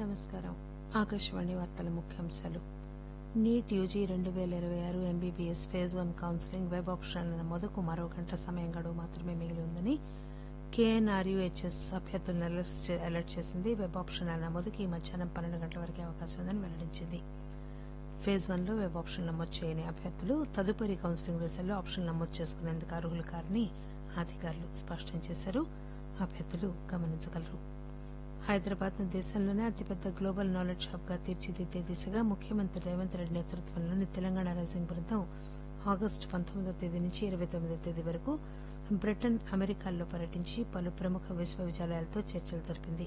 నమస్కారం ఆకాశవాణి వార్తల ముఖ్యాంశాలు నీట్ యూజీ రెండు పేల ఇరవై ఆరు MBBS phase one counselling web ఆప్షన్ల నమోదుకు మరో గంట సమయం గడువు మాత్రమే మిగిలి ఉందని కేఎన్ఆర్యుహెచ్ఎస్ అభ్యర్థులను అలర్ట్ చే- అలర్ట్ చేసింది వెబ్ ఆప్షన్ల నమోదుకి ఈ మధ్యాహ్నం పన్నెండు గంటల వరకే అవకాశం ఉందని వెల్లడించింది ఫేజ్ వన్ లో వెబ్ ఆప్షన్ నమోదు చేయని అభ్యర్థులు తదుపరి కౌన్సిలింగ్ దశల్లో ఆప్షన్ నమోదు చేసుకునేందుకు అర్హులు కారని అధికారులు స్పష్టం చేశారు అభ్యర్థులు గమనించగలరు హైదరాబాద్ ను దేశంలోనే అతిపెద్ద గ్లోబల్ నాలెడ్జ్ హబ్ గా తీర్చిదిద్దే దిశగా ముఖ్యమంత్రి రేవంత్ రెడ్డి నేతృత్వంలోని తెలంగాణ రైజింగ్ బృందం ఆగస్టు పంతొమ్మిదవ తేదీ నుంచి ఇరవై తొమ్మిదవ తేదీ వరకు బ్రిటన్ అమెరికాల్లో పర్యటించి పలు ప్రముఖ విశ్వవిద్యాలయాలతో చర్చలు జరిపింది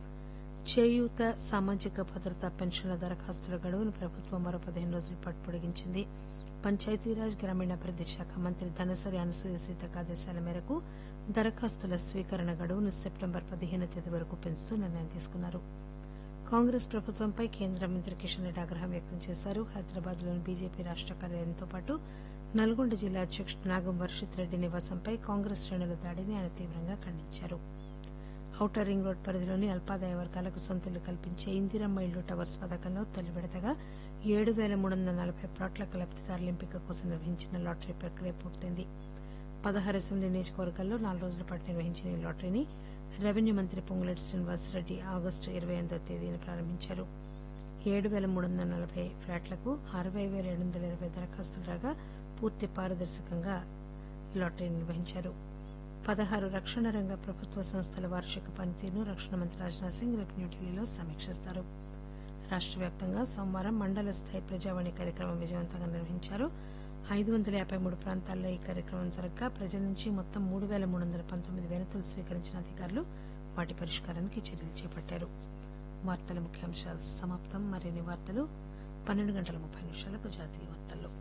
చేయూత సామాజిక భద్రత పెన్షన్ల దరఖాస్తుల గడువును ప్రభుత్వం మరో పదిహేను రోజుల పాటు పొడిగించింది పంచాయతీరాజ్ గ్రామీణాభివృద్ది శాఖ మంత్రి ధనసరి అనసూయ సీతక ఆదేశాల మేరకు దరఖాస్తుల స్వీకరణ గడువును సెప్టెంబర్ పదిహేను తేదీ వరకు పెంచుతూ నిర్ణయం తీసుకున్నారు కాంగ్రెస్ ప్రభుత్వంపై కేంద్ర మంత్రి కిషన్ రెడ్డి ఆగ్రహం వ్యక్తం చేశారు హైదరాబాద్ లోని బీజేపీ రాష్ట కార్యాలయంతో పాటు నల్గొండ జిల్లా అధ్యక్షుడు నాగం వర్షిత్ రెడ్డి నివాసంపై కాంగ్రెస్ శ్రేణుల దాడిని ఆయన తీవ్రంగా ఖండించారు ఔటర్ రింగ్ రోడ్ పరిధిలోని అల్పాదాయ వర్గాలకు సొంతలు కల్పించే ఇందిరమ్మ ఇళ్లు టవర్స్ పథకంలో తొలి విడతగా ఏడు పేల మూడు వందల నలభై ప్లాట్ల లబ్దిదారుల ఎంపిక కోసం నిర్వహించిన లాటరీ ప్రక్రియ పూర్తయింది పదహారు అసెంబ్లీ నియోజకవర్గాల్లో నాలుగు రోజుల పాటు నిర్వహించిన ఈ లాటరీని రెవెన్యూ మంత్రి పొంగులేటి శ్రీనివాసరెడ్డి ఆగస్టు ఇరవై ఎనిమిదో తేదీన ప్రారంభించారు ఏడు పేల మూడు వందల నలభై ఫ్లాట్లకు అరవై పేల ఏడు వందల ఇరవై దరఖాస్తులు రాగా పూర్తి పారదర్శకంగా లాటరీ నిర్వహించారు పదహారు రక్షణ రంగ ప్రభుత్వ సంస్థల వార్షిక పనితీరును రక్షణ మంత్రి రాజ్నాథ్ సింగ్ రేపు న్యూఢిల్లీలో సమీక్షిస్తారు రాష్ట వ్యాప్తంగా సోమవారం మండల స్థాయి ప్రజావాణి కార్యక్రమం విజయవంతంగా నిర్వహించారు ఐదు వందల యాభై మూడు ప్రాంతాల్లో ఈ కార్యక్రమం జరగగా ప్రజల నుంచి మొత్తం మూడు పేల మూడు వందల పంతొమ్మిది వినతులు స్వీకరించిన అధికారులు వాటి పరిష్కారానికి చర్యలు చేపట్టారు వార్తల ముఖ్యాంశాలు సమాప్తం మరిన్ని వార్తలు పన్నెండు గంటల ముప్పై నిమిషాలకు జాతీయ వార్తల్లో